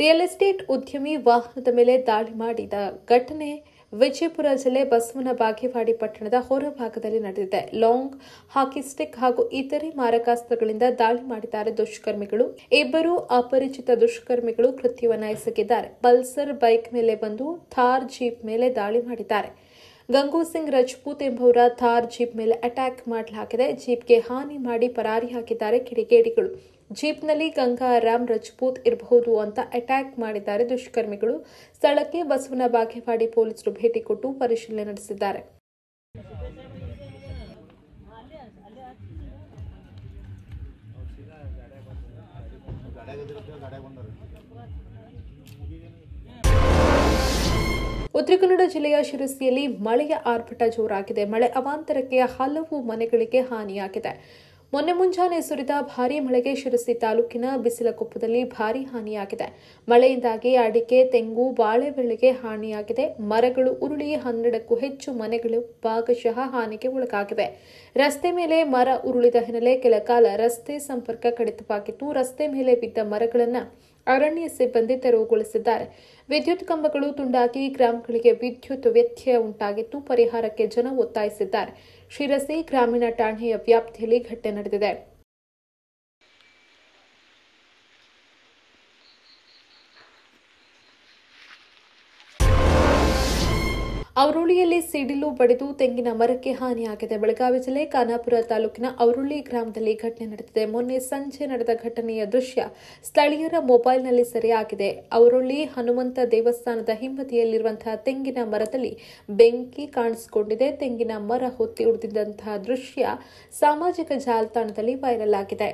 real estate ಉದ್ಯಮಿ ವಾಹನದ ಮೇಲೆ ದಾಳಿ ಮಾಡಿದ ಘಟನೆ ವಿಜಯಪುರ ಜಿಲ್ಲೆ ಬಸವನ ಬಾಗೇವಾಡಿ ಪಟ್ಟಣದ ಹೊರಭಾಗದಲ್ಲಿ ನಡೆದಿದೆ ಲಾಂಗ್ ಹಾಕಿ ಸ್ಟಿಕ್ ಹಾಗೂ ಇತರೆ ಮಾರಕಾಸ್ತ್ರಗಳಿಂದ ದಾಳಿ ಮಾಡಿದ್ದಾರೆ ದುಷ್ಕರ್ಮಿಗಳು ಇಬ್ಬರು ಅಪರಿಚಿತ ದುಷ್ಕರ್ಮಿಗಳು ಕೃತ್ಯವನ್ನ ಎಸಗಿದ್ದಾರೆ ಪಲ್ಸರ್ ಬೈಕ್ ಮೇಲೆ ಬಂದು ಥಾರ್ ಜೀಪ್ ಮೇಲೆ ದಾಳಿ ಮಾಡಿದ್ದಾರೆ ಗಂಗೂ ಸಿಂಗ್ ರಜಪೂತ್ ಎಂಬುವರ ಥಾರ್ ಜೀಪ್ ಮೇಲೆ ಅಟ್ಯಾಕ್ ಮಾಡಲಾಗಿದೆ ಜೀಪ್ಗೆ ಹಾನಿ ಮಾಡಿ ಪರಾರಿಯಾಗಿದ್ದಾರೆ ಕಿಡಿಗೇಡಿಗಳು ಜೀಪ್ನಲ್ಲಿ ಗಂಗಾರಾಮ್ ರಜಪೂತ್ ಇರಬಹುದು ಅಂತ ಅಟ್ಯಾಕ್ ಮಾಡಿದ್ದಾರೆ ದುಷ್ಕರ್ಮಿಗಳು ಸ್ಥಳಕ್ಕೆ ಬಸವನ ಬಾಗೇವಾಡಿ ಪೊಲೀಸರು ಭೇಟಿ ಕೊಟ್ಟು ಪರಿಶೀಲನೆ ನಡೆಸಿದ್ದಾರೆ ಉತ್ತರ ಕನ್ನಡ ಜಿಲ್ಲೆಯ ಶಿರಸಿಯಲ್ಲಿ ಮಳೆಯ ಆರ್ಭಟ ಜೋರಾಗಿದೆ ಮಳೆ ಅವಾಂತರಕ್ಕೆ ಹಲವು ಮನೆಗಳಿಗೆ ಹಾನಿಯಾಗಿದೆ ಮೊನ್ನೆ ಮುಂಜಾನೆ ಸುರಿದ ಭಾರೀ ಮಳೆಗೆ ಶಿರಸಿ ತಾಲೂಕಿನ ಬಿಸಿಲಕೊಪ್ಪದಲ್ಲಿ ಭಾರೀ ಹಾನಿಯಾಗಿದೆ ಮಳೆಯಿಂದಾಗಿ ಅಡಿಕೆ ತೆಂಗು ಬಾಳೆ ಬೆಳೆಗೆ ಹಾನಿಯಾಗಿದೆ ಮರಗಳು ಉರುಳಿ ಹನ್ನೆರಡಕ್ಕೂ ಹೆಚ್ಚು ಮನೆಗಳು ಭಾಗಶಃ ಹಾನಿಗೆ ಒಳಗಾಗಿವೆ ರಸ್ತೆ ಮೇಲೆ ಮರ ಉರುಳಿದ ಹಿನ್ನೆಲೆ ಕೆಲ ಕಾಲ ರಸ್ತೆ ಸಂಪರ್ಕ ಕಡಿತವಾಗಿತ್ತು ರಸ್ತೆ ಮೇಲೆ ಬಿದ್ದ ಮರಗಳನ್ನು ಅರಣ್ಯ ಸಿಬ್ಬಂದಿ ತೆರವುಗೊಳಿಸಿದ್ದಾರೆ ವಿದ್ಯುತ್ ಕಂಬಗಳು ತುಂಡಾಗಿ ಗ್ರಾಮಗಳಿಗೆ ವಿದ್ಯುತ್ ವ್ಯತ್ಯಯ ಉಂಟಾಗಿದ್ದು ಪರಿಹಾರಕ್ಕೆ ಜನ ಒತ್ತಾಯಿಸಿದ್ದಾರೆ ಶಿರಸಿ ಗ್ರಾಮೀಣ ಠಾಣೆಯ ವ್ಯಾಪ್ತಿಯಲ್ಲಿ ಘಟನೆ ನಡೆದಿದೆ ಔರುಳಿಯಲ್ಲಿ ಸಿಡಿಲು ಬಡಿದು ತೆಂಗಿನ ಮರಕ್ಕೆ ಹಾನಿಯಾಗಿದೆ ಬೆಳಗಾವಿ ಜಿಲ್ಲೆ ಖಾನಾಪುರ ತಾಲೂಕಿನ ಔರುಳಿ ಗ್ರಾಮದಲ್ಲಿ ಘಟನೆ ನಡೆದಿದೆ ಮೊನ್ನೆ ಸಂಜೆ ನಡೆದ ಘಟನೆಯ ದೃಶ್ಯ ಸ್ಥಳೀಯರ ಮೊಬೈಲ್ನಲ್ಲಿ ಸೆರೆಯಾಗಿದೆ ಔರುಳಿ ಹನುಮಂತ ದೇವಸ್ಥಾನದ ಹಿಂಬದಿಯಲ್ಲಿರುವಂತಹ ತೆಂಗಿನ ಮರದಲ್ಲಿ ಬೆಂಕಿ ಕಾಣಿಸಿಕೊಂಡಿದೆ ತೆಂಗಿನ ಮರ ಹೊತ್ತಿ ಉಳಿದಿದ್ದಂತಹ ದೃಶ್ಯ ಸಾಮಾಜಿಕ ಜಾಲತಾಣದಲ್ಲಿ ವೈರಲ್ ಆಗಿದೆ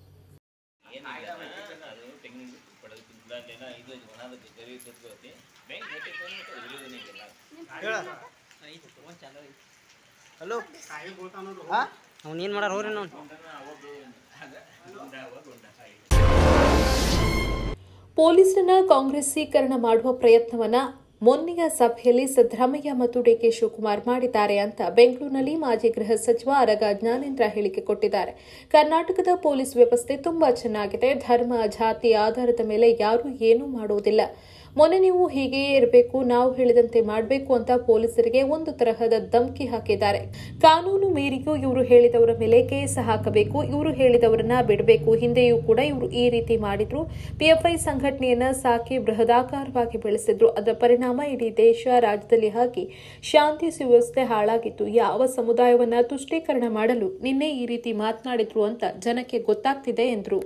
ಹಲೋ ಹಾಂ ಅವ್ನು ಏನು ಮಾಡಾರ ಹೋಗ್ರಿ ನಾವು ಪೊಲೀಸರನ್ನ ಕಾಂಗ್ರೆಸ್ಸೀಕರಣ ಮಾಡುವ ಪ್ರಯತ್ನವನ್ನ ಮೊನ್ನೆಯ ಸಭೆಯಲ್ಲಿ ಸಿದ್ದರಾಮಯ್ಯ ಮತ್ತು ಡಿಕೆ ಶಿವಕುಮಾರ್ ಮಾಡಿದ್ದಾರೆ ಅಂತ ಬೆಂಗಳೂರಿನಲ್ಲಿ ಮಾಜಿ ಗೃಹ ಸಚಿವ ಅರಗ ಜ್ಞಾನೇಂದ್ರ ಹೇಳಿಕೆ ಕೊಟ್ಟಿದ್ದಾರೆ ಕರ್ನಾಟಕದ ಪೊಲೀಸ್ ವ್ಯವಸ್ಥೆ ತುಂಬಾ ಚೆನ್ನಾಗಿದೆ ಧರ್ಮ ಜಾತಿ ಆಧಾರದ ಮೇಲೆ ಯಾರೂ ಏನೂ ಮಾಡುವುದಿಲ್ಲ ಮೊನ್ನೆ ನೀವು ಹೀಗೆಯೇ ಇರಬೇಕು ನಾವು ಹೇಳಿದಂತೆ ಮಾಡಬೇಕು ಅಂತ ಪೊಲೀಸರಿಗೆ ಒಂದು ತರಹದ ಧಮಕಿ ಹಾಕಿದ್ದಾರೆ ಕಾನೂನು ಮೀರಿಯೂ ಇವರು ಹೇಳಿದವರ ಮೇಲೆ ಕೇಸ್ ಹಾಕಬೇಕು ಇವರು ಹೇಳಿದವರನ್ನ ಬಿಡಬೇಕು ಹಿಂದೆಯೂ ಕೂಡ ಇವರು ಈ ರೀತಿ ಮಾಡಿದ್ರು ಪಿಎಫ್ಐ ಸಂಘಟನೆಯನ್ನ ಸಾಕಿ ಬೃಹದಾಕಾರವಾಗಿ ಬೆಳೆಸಿದ್ರು ಅದರ ಪರಿಣಾಮ ಇಡೀ ದೇಶ ರಾಜ್ಯದಲ್ಲಿ ಹಾಕಿ ಶಾಂತಿ ಸುವ್ಯವಸ್ಥೆ ಹಾಳಾಗಿತ್ತು ಯಾವ ಸಮುದಾಯವನ್ನ ತುಷ್ಟೀಕರಣ ಮಾಡಲು ನಿನ್ನೆ ಈ ರೀತಿ ಮಾತನಾಡಿದ್ರು ಅಂತ ಜನಕ್ಕೆ ಗೊತ್ತಾಗ್ತಿದೆ ಎಂದರು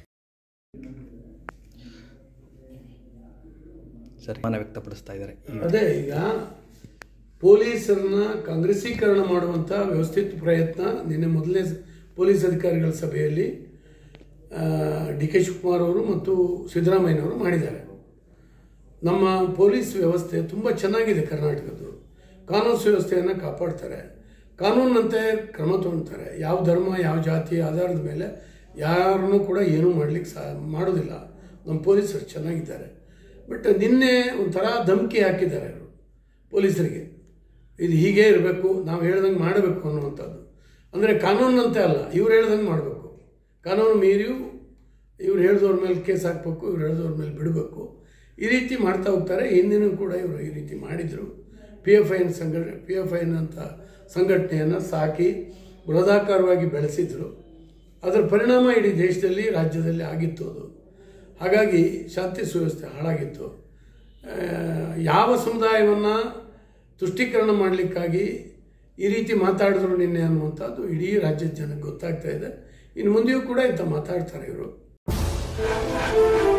ಸರಿ ಮನ ವ್ಯಕ್ತಪಡಿಸ್ತಾ ಇದ್ದಾರೆ ಅದೇ ಈಗ ಪೊಲೀಸರನ್ನ ಕಾಂಗ್ರೆಸ್ಸೀಕರಣ ಮಾಡುವಂಥ ವ್ಯವಸ್ಥಿತ ಪ್ರಯತ್ನ ನಿನ್ನೆ ಮೊದಲನೇ ಸ- ಪೊಲೀಸ್ ಅಧಿಕಾರಿಗಳ ಸಭೆಯಲ್ಲಿ ಡಿ ಕೆ ಶಿವಕುಮಾರ್ ಅವರು ಮತ್ತು ಸಿದ್ದರಾಮಯ್ಯನವರು ಮಾಡಿದ್ದಾರೆ ನಮ್ಮ ಪೊಲೀಸ್ ವ್ಯವಸ್ಥೆ ತುಂಬ ಚೆನ್ನಾಗಿದೆ ಕರ್ನಾಟಕದ್ದು ಕಾನೂನು ಸುವ್ಯವಸ್ಥೆಯನ್ನು ಕಾಪಾಡ್ತಾರೆ ಕಾನೂನಿನಂತೆ ಕ್ರಮ ತಗೊಳ್ತಾರೆ ಯಾವ ಧರ್ಮ ಯಾವ ಜಾತಿ ಆಧಾರದ ಮೇಲೆ ಯಾರನ್ನೂ ಕೂಡ ಏನೂ ಮಾಡಲಿಕ್ಕೆ ಸಾ ಮಾಡೋದಿಲ್ಲ ನಮ್ಮ ಪೊಲೀಸರು ಚೆನ್ನಾಗಿದ್ದಾರೆ ಬಟ್ ನಿನ್ನೆ ಒಂಥರ ಧಮಕಿ ಹಾಕಿದ್ದಾರೆ ಅವರು ಪೊಲೀಸರಿಗೆ ಇದು ಹೀಗೇ ಇರಬೇಕು ನಾವು ಹೇಳ್ದಂಗೆ ಮಾಡಬೇಕು ಅನ್ನುವಂಥದ್ದು ಅಂದರೆ ಕಾನೂನಂತೆ ಅಲ್ಲ ಇವ್ರು ಹೇಳ್ದಂಗೆ ಮಾಡಬೇಕು ಕಾನೂನು ಮೀರಿಯೂ ಇವ್ರು ಹೇಳಿದವ್ರ ಮೇಲೆ ಕೇಸ್ ಹಾಕಬೇಕು ಇವ್ರು ಹೇಳಿದವ್ರ ಮೇಲೆ ಬಿಡಬೇಕು ಈ ರೀತಿ ಮಾಡ್ತಾ ಹೋಗ್ತಾರೆ ಹಿಂದಿನೂ ಕೂಡ ಇವರು ಈ ರೀತಿ ಮಾಡಿದರು ಪಿ ಎಫ್ ಐನ ಸಂಘಟ ಪಿ ಎಫ್ ಐನ ಅಂತ ಸಂಘಟನೆಯನ್ನು ಸಾಕಿ ಬೃಹದಾಕಾರವಾಗಿ ಬೆಳೆಸಿದರು ಅದರ ಪರಿಣಾಮ ಇಡೀ ದೇಶದಲ್ಲಿ ರಾಜ್ಯದಲ್ಲಿ ಆಗಿತ್ತು ಅದು ಹಾಗಾಗಿ ಶಾಂತಿ ಸುವ್ಯವಸ್ಥೆ ಹಾಳಾಗಿತ್ತು ಆ, ಯಾವ ಸಮುದಾಯವನ್ನು ತುಷ್ಟೀಕರಣ ಮಾಡಲಿಕ್ಕಾಗಿ ಈ ರೀತಿ ಮಾತಾಡಿದ್ರು ನಿನ್ನೆ ಅನ್ನುವಂಥದ್ದು ಇಡೀ ರಾಜ್ಯದ ಜನಕ್ಕೆ ಗೊತ್ತಾಗ್ತಾ ಇದೆ ಇನ್ನು ಮುಂದೆಯೂ ಕೂಡ ಇಂಥ ಮಾತಾಡ್ತಾರೆ ಇವರು